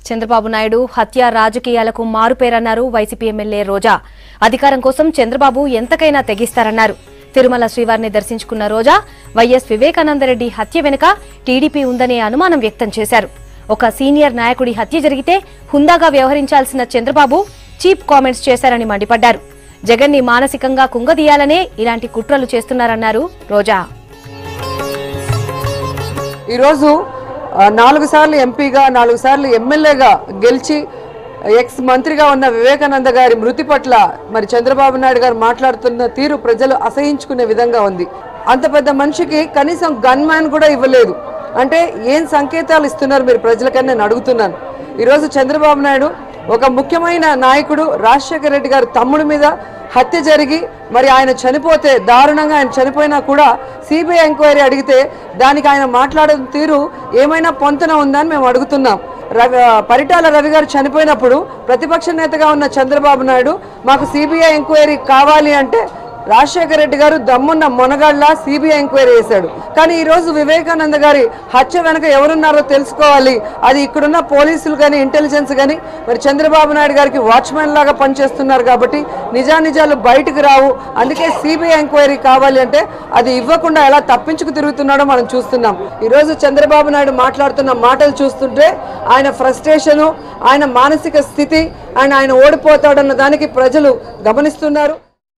చంద్రబాబు నాయుడు హత్య రాజకీయాలకు మారుపేరన్నారు YCP MLA రోజా అధికారం కోసం చంద్రబాబు ఎంతకైనా తెగిస్తారన్నారు తిరుమల శ్రీవారిని దర్శించుకున్న రోజా వైఎస్ వివేకానందరెడ్డి హత్య వెనుక టీడీపీ ఉందనే అనుమానం వ్యక్తం చేశారు ఒక సీనియర్ నాయకుడి హత్య జరిగితే హుందాగా వ్యవహరించాల్సిన చంద్రబాబు చీప్ కామెంట్స్ చేశారని మండిపడ్డారు జగన్ని మానసికంగా కుంగదీయాలనే ఇలాంటి కుట్రలు చేస్తున్నారన్నారు రోజా ఈరోజు ఆ, నాలుగు సార్లు ఎంపీగా నాలుగు సార్లు ఎమ్మెల్యేగా గెలిచి ఎక్స్ మంత్రిగా ఉన్న వివేకానంద గారి మృతి పట్ల మరి చంద్రబాబు నాయుడు గారు మాట్లాడుతున్న తీరు ప్రజలు అసహించుకునే విధంగా ఉంది అంత పెద్ద మనిషికి కనీసం గన్ మ్యాన్ కూడా ఇవ్వలేదు అంటే ఏం సంకేతాలు ఇస్తున్నారు మీరు ప్రజలకని నేను అడుగుతున్నాను ఈరోజు చంద్రబాబు నాయుడు ఒక ముఖ్యమైన నాయకుడు రాజశేఖర రెడ్డి గారి తమ్ముడి మీద హత్య జరిగి మరి ఆయన చనిపోతే దారుణంగా ఆయన చనిపోయినా కూడా సిబిఐ ఎంక్వైరీ అడిగితే దానికి ఆయన మాట్లాడే తీరు ఏమైనా పొంతన ఉందా అని మేము అడుగుతున్నాం రవి పరిటాల రవి గారు చనిపోయినప్పుడు ప్రతిపక్ష నేతగా ఉన్న చంద్రబాబు నాయుడు మాకు సిబిఐ ఎంక్వైరీ కావాలి అంటే రాజశేఖర రెడ్డి గారు దమ్మున్న మొనగాళ్ళ సిబిఐ ఎంక్వైరీ చేశాడు కానీ ఈ రోజు వివేకానంద గారి హత్య వెనక ఎవరున్నారో తెలుసుకోవాలి అది ఇక్కడున్న పోలీసులు కానీ ఇంటెలిజెన్స్ కానీ మరి చంద్రబాబు నాయుడు గారికి వాచ్మెన్ లాగా పనిచేస్తున్నారు కాబట్టి నిజానిజాలు బయటకు రావు అందుకే సిబిఐ ఎంక్వైరీ కావాలి అంటే అది ఇవ్వకుండా ఎలా తప్పించుకు తిరుగుతున్నాడో మనం చూస్తున్నాం ఈ రోజు చంద్రబాబు నాయుడు మాట్లాడుతున్న మాటలు చూస్తుంటే ఆయన ఫ్రస్ట్రేషను ఆయన మానసిక స్థితి ఆయన ఆయన ఓడిపోతాడన్న దానికి ప్రజలు గమనిస్తున్నారు